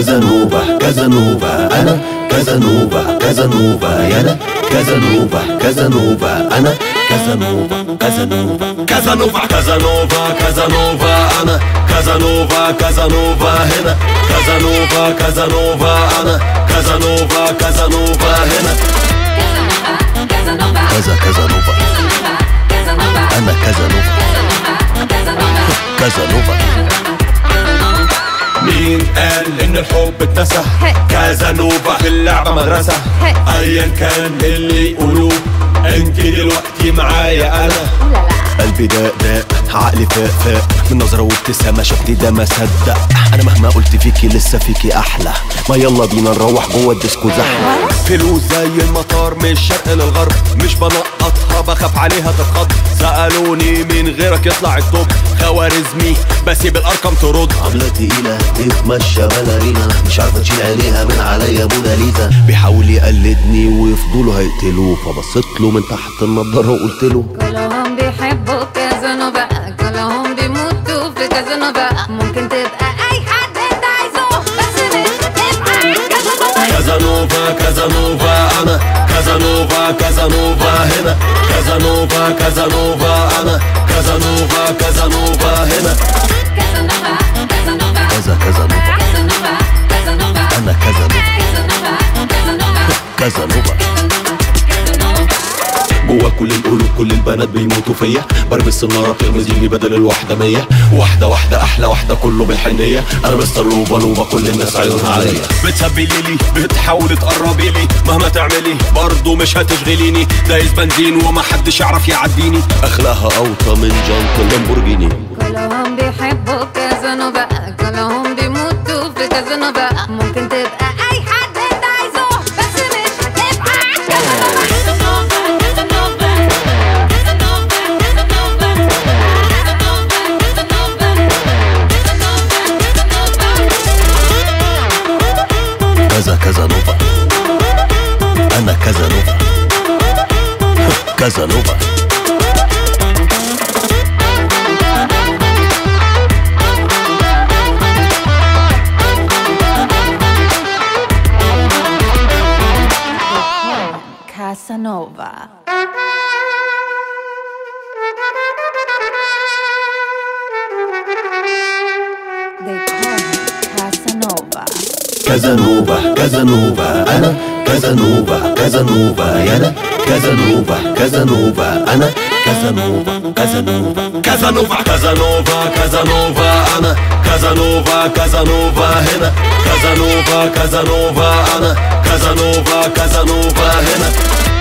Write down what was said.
كازانوفا كازانوفا انا كازانوفا كازانوفا يانا كازانوفا كازانوفا انا كازانوفا كازانوفا كازانوفا كازانوفا كازانوفا انا كازانوفا كازانوفا هنا كازانوفا كازانوفا انا كازانوفا كازانوفا هنا كذا كازانوفا انا كازانوفا كازانوفا مين قال ان الحب اتنسى كازانوفا في اللعبة مدرسة ايا كان اللي يقولوه انت دلوقتي معايا انا قلبي داق داق عقلي فاق فاق من نظرة وابتسامة شفتي ده ما صدق انا مهما قلت فيكي لسه فيكي احلى ما يلا بينا نروح جوه الديسكو زحمة فلوس زي المطار من الشرق للغرب مش بنقطها بخاف عليها تتخض سألوني مين غيرك يطلع التوب خوارزمي بسيب الارقام ترد عاملة تقيلة تتمشى باليرينا مش عارفة تشيل عينيها من عليا موناليزا بيحاول يقلدني ويفضلوا هيقتلوه فبصيت له من تحت النضارة وقلت له كلهم بيحبوا كازانوفا كلهم بيموتوا في كازانوفا ممكن تبقى اي حد انت عايزه بس مش تبقى كازانوفا كازانوفا كازانوفا انا كازانوفا كازانوفا هنا كازانوفا كازانوفا انا كازانوفا كازانوفا هنا كازانوفا كازانوفا كذا كازانوفا كازانوفا كازانوفا انا كازانوفا كازانوفا كازانوفا جوا كل القلوب كل البنات بيموتوا فيا برمي السنارة بتغمزيني بدل الواحدة مية واحدة واحدة أحلى واحدة كله بالحنية أنا مستر لوبا لوبا كل الناس عيونها عليا بتسبلي لي بتحاولي تقربي لي مهما تعملي برضه مش هتشغليني دايس بنزين ومحدش يعرف يعديني أخلاقها أوطى من جنط اللامبورجيني كلهم بيحبوا كازانوفا كلهم بيموتوا في كازانوفا ممكن تبقى اي حد انت عايزه بس مش هتبقى كازانوفا كذا كازانوفا أنا كازانوفا كازانوفا Casanova. They call me Casanova. كازانوفا كازانوفا أنا كازانوفا كازانوفا يانا كازانوفا كازانوفا أنا كازانوفا كازانوفا كازانوفا كازانوفا كازانوفا انا كازانوفا كازانوفا هنا كازانوفا كازانوفا انا كازانوفا كازانوفا هنا